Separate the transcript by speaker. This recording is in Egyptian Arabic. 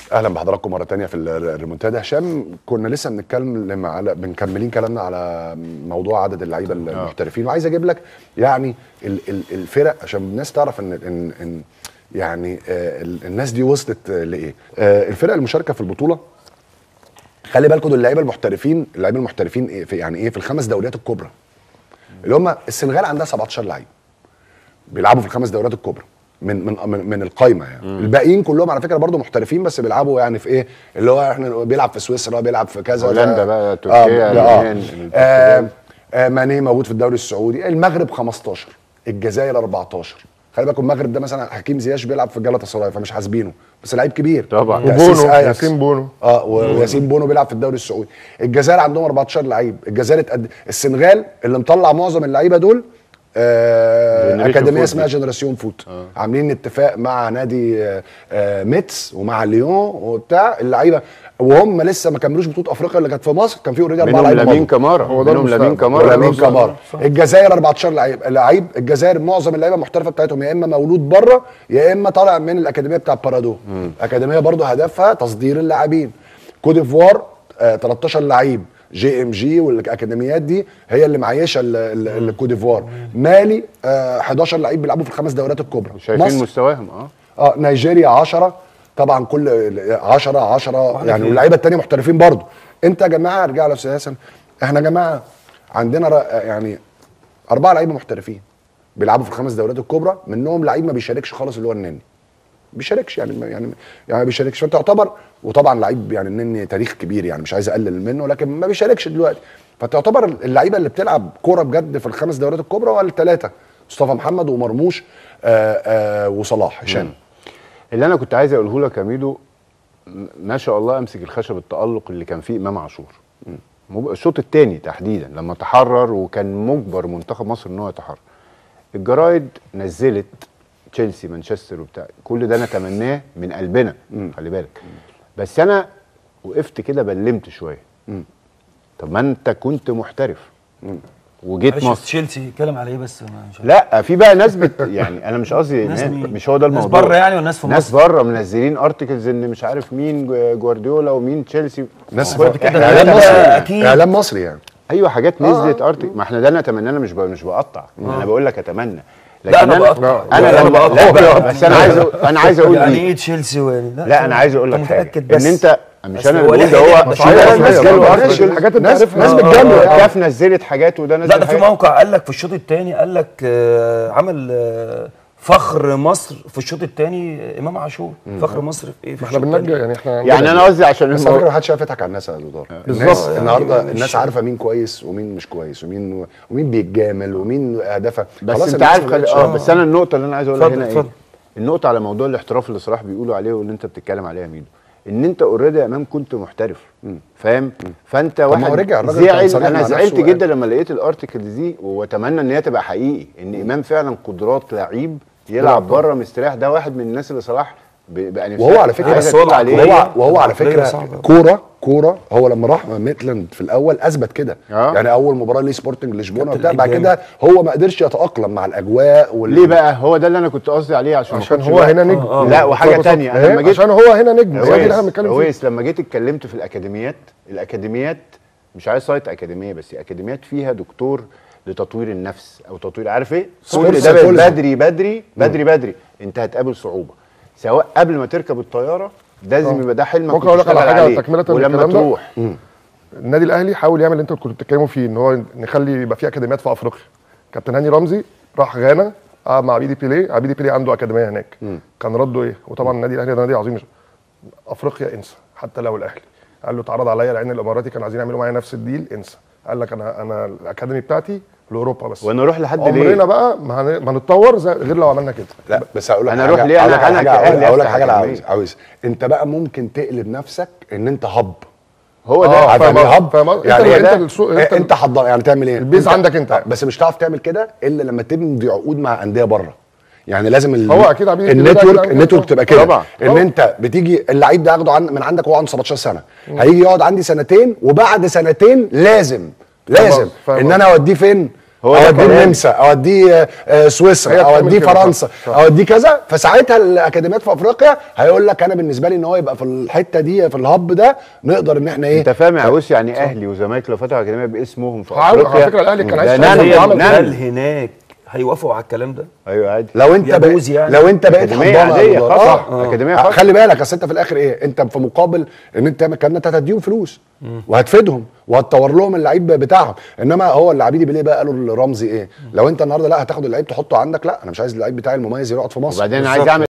Speaker 1: اهلا بحضراتكم مره تانية في ال- الريمونتادا هشام كنا لسه بنتكلم على بنكملين كلامنا على موضوع عدد اللعيبه المحترفين وعايز اجيب لك يعني ال ال الفرق عشان الناس تعرف ان ان, إن يعني آه ال- الناس دي وصلت آه، لايه آه الفرق المشاركه في البطوله خلي بالكم دول اللعيبه المحترفين اللعيبه المحترفين إيه في يعني ايه في الخمس دوريات الكبرى اللي هم السنغال عندها 17 لعيب بيلعبوا في الخمس دوريات الكبرى من من من, من القايمه يعني مم. الباقيين كلهم على فكره برضو محترفين بس بيلعبوا يعني في ايه اللي هو احنا بيلعب في سويسرا بيلعب في كذا
Speaker 2: هولندا بقى، تركيا،
Speaker 1: آه
Speaker 2: اليونان،
Speaker 1: آه
Speaker 2: البرتغال.
Speaker 1: آه آه ماني موجود في الدوري السعودي المغرب 15 الجزائر 14 خلي بالكم المغرب ده مثلا حكيم زياش بيلعب في جلطة سراي فمش حاسبينه بس لعيب كبير
Speaker 2: طبعا.
Speaker 1: تأسيس
Speaker 3: وبونو
Speaker 1: أياكس.
Speaker 3: ياسين بونو
Speaker 1: اه و- وياسين بونو بيلعب في الدوري السعودي الجزائر عندهم 14 لعيب الجزائر اتقد... السنغال اللي مطلع معظم اللعيبه دول آه
Speaker 2: Generation
Speaker 1: اكاديميه
Speaker 2: Foot
Speaker 1: اسمها
Speaker 2: دي.
Speaker 1: جنراسيون فوت آه. عاملين اتفاق مع نادي آه آه ميتس ومع ليون وبتاع اللعيبه وهم لسه ما كملوش بطوله افريقيا اللي كانت في مصر كان في اوريدي اربعه
Speaker 2: منهم
Speaker 1: لعيبه
Speaker 2: لامين
Speaker 1: مضوا.
Speaker 2: كمارا
Speaker 3: هو ده
Speaker 2: منهم لامين
Speaker 3: المستقبل.
Speaker 2: كمارا
Speaker 1: ولامين
Speaker 3: بالظبط.
Speaker 1: كمارا الجزائر 14 لعيب لعيب الجزائر معظم اللعيبه المحترفه بتاعتهم يا اما مولود بره يا اما طالع من الاكاديميه بتاع بارادو اكاديميه برضو هدفها تصدير اللاعبين كوت ديفوار آه 13 لعيب جي ام جي والاكاديميات دي هي اللي معيشه ال- ال- الكوت ديفوار مالي آه 11 لعيب بيلعبوا في الخمس دوريات الكبرى
Speaker 2: شايفين
Speaker 1: مصر
Speaker 2: مستواهم اه
Speaker 1: اه نيجيريا 10 طبعا كل 10 10 يعني واللعيبه التانيه محترفين برضو انت يا جماعه ارجع له استاذ حسن احنا يا جماعه عندنا ر- يعني اربعه لعيبه محترفين بيلعبوا في الخمس دوريات الكبرى منهم لعيب ما بيشاركش خالص اللي هو النني بيشاركش يعني يعني يعني ما بيشاركش فانت تعتبر وطبعا لعيب يعني النني تاريخ كبير يعني مش عايز اقلل منه لكن ما بيشاركش دلوقتي فتعتبر اللعيبه اللي بتلعب كوره بجد في الخمس دوريات الكبرى ولا الثلاثه مصطفى محمد ومرموش آآ آآ وصلاح هشام
Speaker 2: اللي انا كنت عايز اقوله لك يا ميدو م- ما شاء الله امسك الخشب التالق اللي كان فيه امام عاشور مب- الشوط الثاني تحديدا لما تحرر وكان مجبر منتخب مصر ان هو يتحرر الجرايد نزلت تشيلسي مانشستر وبتاع كل ده نتمناه من قلبنا خلي بالك بس انا وقفت كده بلمت شويه طب ما انت كنت محترف وجيت
Speaker 4: معلش
Speaker 2: مصر
Speaker 4: تشيلسي اتكلم على ايه بس ما مش عارف.
Speaker 2: لا في بقى ناس بت يعني انا مش قصدي
Speaker 4: ناس
Speaker 2: نا-
Speaker 4: مين؟
Speaker 2: مش هو ده
Speaker 4: ناس
Speaker 2: الموضوع
Speaker 4: بره يعني ولا ناس في
Speaker 2: ناس
Speaker 4: مصر؟
Speaker 2: بره منزلين ارتكلز ان مش عارف مين جو- جوارديولا ومين تشيلسي
Speaker 1: ناس
Speaker 2: كل-
Speaker 4: كده
Speaker 2: إحنا
Speaker 4: ده
Speaker 1: اعلام
Speaker 4: ده
Speaker 1: مصري
Speaker 4: أكيد.
Speaker 1: اعلام مصري يعني
Speaker 2: ايوه حاجات نزلت ارتكل ما احنا ده انا اتمنى انا مش ب- مش بقطع انا بقول لك اتمنى
Speaker 4: لا، أنا
Speaker 2: انا
Speaker 4: بقطع.
Speaker 2: انا
Speaker 4: لا، أنا
Speaker 2: لما
Speaker 4: بقطع.
Speaker 2: لا بقى بس انا عايز أقول- انا عايز اقول
Speaker 4: يعني
Speaker 2: دي
Speaker 4: ايه تشيلسي وين
Speaker 2: لا انا عايز اقول لك حاجه
Speaker 4: متاكد
Speaker 2: ان
Speaker 4: بس
Speaker 2: انت مش
Speaker 4: أصل
Speaker 2: انا
Speaker 4: هو
Speaker 2: اللي بقول
Speaker 4: ليه
Speaker 2: ده هو
Speaker 4: حاجات
Speaker 2: في
Speaker 3: مصرية،
Speaker 2: ناس
Speaker 3: مصرية،
Speaker 2: نزلوا
Speaker 3: برضه.
Speaker 2: articles،
Speaker 3: الحاجات اللي
Speaker 2: ناس
Speaker 3: بتعرفها.
Speaker 2: ناس
Speaker 3: آه،
Speaker 2: بتجامل
Speaker 3: آه، آه.
Speaker 2: كاف نزلت حاجات وده نزل
Speaker 4: لا ده في
Speaker 2: حاجات.
Speaker 4: موقع قال لك في الشوط الثاني قال لك آه، عمل آه، فخر مصر في الشوط الثاني امام عاشور فخر مصر في ايه في
Speaker 3: ما احنا
Speaker 4: الشوط
Speaker 3: بننجح
Speaker 4: التاني؟
Speaker 3: يعني احنا
Speaker 2: يعني انا قصدي عشان
Speaker 1: بس على فكره
Speaker 2: الموضوع
Speaker 1: محدش عارف يضحك على الناس يا دودار
Speaker 3: بالظبط.
Speaker 1: الناس
Speaker 3: يعني
Speaker 1: النهارده
Speaker 4: مش-
Speaker 1: الناس عارفه مين كويس ومين مش كويس ومين ومين بيتجامل ومين هدفها
Speaker 2: بس
Speaker 1: خلاص
Speaker 2: انت
Speaker 1: الناس
Speaker 2: عارف
Speaker 1: ما
Speaker 2: خلي...
Speaker 1: بقتش-
Speaker 2: اه بس انا النقطه اللي انا عايز اقولها
Speaker 4: اتفضل،
Speaker 2: هنا ايه
Speaker 4: اتفضل.
Speaker 2: النقطه على موضوع الاحتراف اللي صلاح بيقولوا عليه واللي انت بتتكلم عليه يا ميدو ان انت اوريدي يا امام كنت محترف فاهم فانت
Speaker 1: ما هو
Speaker 2: واحد
Speaker 1: رجع الراجل كان
Speaker 2: زعل
Speaker 1: صريح
Speaker 2: انا
Speaker 1: مع
Speaker 2: زعلت
Speaker 1: نفسه
Speaker 2: جدا لما لقيت الارتكلز دي واتمنى ان هي تبقى حقيقي ان امام فعلا قدرات لعيب يلعب بره مستريح ده واحد من الناس اللي صلاح ب- بقى نفسها
Speaker 1: وهو على فكره
Speaker 2: عايز
Speaker 4: بس هو
Speaker 2: أتقول عليه
Speaker 1: وهو وهو على
Speaker 4: عقلية
Speaker 1: فكره
Speaker 4: صعبة.
Speaker 1: كوره كوره هو لما راح ميتلاند في الاول اثبت كده
Speaker 2: آه.
Speaker 1: يعني اول مباراه ليه سبورتنج لشبونه
Speaker 4: كابتن
Speaker 1: وبتاع بعد
Speaker 4: لعيب
Speaker 1: كده هو ما قدرش يتاقلم مع الاجواء وال...
Speaker 2: ليه بقى هو ده اللي انا كنت قصدي عليه عشان ما
Speaker 3: عشان
Speaker 2: كنتش
Speaker 3: هو
Speaker 2: بقى-
Speaker 3: هنا نجم
Speaker 4: آه، آه.
Speaker 2: لا وحاجه
Speaker 3: بص-
Speaker 2: تانية انا
Speaker 3: إيه؟
Speaker 2: لما جيت
Speaker 3: عشان هو هنا نجم هي دي اللي احنا
Speaker 2: عويس
Speaker 3: بنتكلم فيها
Speaker 2: عويس لما جيت اتكلمت في الاكاديميات الاكاديميات مش عايز سايت اكاديميه بس اكاديميات فيها دكتور لتطوير النفس او تطوير عارف ايه كل
Speaker 1: سبورتس
Speaker 2: ده
Speaker 1: سايكولوجي.
Speaker 2: بدري بدري بدري بدري انت هتقابل صعوبه سواء قبل ما تركب الطياره لازم
Speaker 3: آه.
Speaker 2: يبقى ده حلمك
Speaker 3: ممكن أقول لك على
Speaker 2: وتشتغل
Speaker 3: حاجة
Speaker 2: عليه.
Speaker 3: تكملة
Speaker 2: ولما
Speaker 3: للكلام ده؟
Speaker 2: تروح
Speaker 3: النادي الاهلي حاول يعمل اللي انتوا كنتوا بتتكلموا فيه ان هو نخلي يبقى في اكاديميات في افريقيا كابتن هاني رمزي راح غانا قعد مع عبيدي بيليه عبيدي بيليه عنده اكاديميه هناك كان رده ايه وطبعا النادي الاهلي ده نادي عظيم مش- افريقيا انسى حتى لو الاهلي قال له اتعرض عليا العين الاماراتي كانوا عايزين يعملوا معايا نفس الديل انسى قال لك انا انا الاكاديمي بتاعتي لاوروبا بس
Speaker 2: وانا اروح لحد
Speaker 3: عمرنا
Speaker 2: ليه
Speaker 3: بقى ما هن- ما هنتطور زي غير لو عملنا كده
Speaker 1: لا بس هقول لك
Speaker 2: أنا
Speaker 1: حاجة-
Speaker 2: أروح ليه؟
Speaker 1: هقول
Speaker 2: أنا-
Speaker 1: لك على
Speaker 2: أنا
Speaker 1: حاجه
Speaker 2: كأهلي
Speaker 1: هقول لك
Speaker 2: أفتح
Speaker 1: حاجه انا
Speaker 2: أكاديمية.
Speaker 1: عاوز عاوز انت بقى ممكن تقلب نفسك ان انت هب
Speaker 2: هو ده
Speaker 3: آه،
Speaker 1: عارف
Speaker 3: فاهم
Speaker 1: يعني إيه
Speaker 3: قصدي،
Speaker 1: هب
Speaker 3: فاهم قصدي.
Speaker 1: يعني
Speaker 3: انت
Speaker 1: ايه
Speaker 3: انت
Speaker 1: ده؟
Speaker 3: السوق-
Speaker 1: انت,
Speaker 3: انت
Speaker 1: انت حضر يعني تعمل ايه
Speaker 3: البيز
Speaker 1: انت-
Speaker 3: عندك انت.
Speaker 1: آه، بس مش هتعرف تعمل كده الا لما تمضي عقود مع انديه بره يعني لازم ال-
Speaker 3: هو أكيد عبيد الكبير ده
Speaker 1: النتورك
Speaker 3: أكيد
Speaker 1: النتورك
Speaker 3: عندك.
Speaker 1: تبقى كده
Speaker 2: طبعا.
Speaker 1: ان
Speaker 3: طبعا.
Speaker 1: انت بتيجي اللعيب ده ياخده عن من عندك وهو عنده 17 سنه هيجي يقعد عندي سنتين وبعد سنتين لازم لازم
Speaker 3: فاهم
Speaker 1: ان
Speaker 3: قصدي.
Speaker 1: انا اوديه فين
Speaker 2: هو ده
Speaker 1: اوديه
Speaker 2: كلام.
Speaker 1: النمسا اوديه آه، آه،
Speaker 3: هي
Speaker 1: سويسرا
Speaker 3: بتعمل
Speaker 1: اوديه
Speaker 3: كده،
Speaker 1: فرنسا
Speaker 3: صح، صح.
Speaker 1: اوديه كذا فساعتها الاكاديميات في افريقيا هيقول لك انا بالنسبه لي ان هو يبقى في الحته دي في الهب ده نقدر ان احنا ايه
Speaker 2: انت فاهم يا عويس يعني اهلي وزمالك لو فتحوا اكاديميه باسمهم في
Speaker 3: على-
Speaker 2: افريقيا
Speaker 3: على فكرة الأهلي كان عايز
Speaker 2: ده
Speaker 3: يشتغل
Speaker 2: نمل-
Speaker 3: في
Speaker 4: هل
Speaker 3: عمل
Speaker 2: نمل.
Speaker 4: هل هناك هيوافقوا على الكلام ده؟
Speaker 2: ايوه عادي
Speaker 1: لو انت
Speaker 4: يجوز
Speaker 1: بقى
Speaker 4: يعني.
Speaker 1: لو انت بقيت
Speaker 2: أكاديمية
Speaker 1: حضانه
Speaker 2: عادية،
Speaker 1: يا دكتور.
Speaker 2: خاصة.
Speaker 1: آه.
Speaker 2: أكاديمية
Speaker 1: آه.
Speaker 2: خاصة.
Speaker 1: خلي بالك اصل انت في الاخر ايه انت في مقابل ان انت تعمل الكلام ده انت هتديهم فلوس وهتفيدهم وهتطور لهم اللعيب بتاعهم انما هو اللي عبيدي بيليه بقى قالوا لرمزي ايه لو انت النهارده لا هتاخد اللعيب تحطه عندك لا انا مش عايز اللعيب بتاعي المميز يقعد في مصر
Speaker 2: وبعدين
Speaker 4: بالظبط.
Speaker 2: عايز اعمل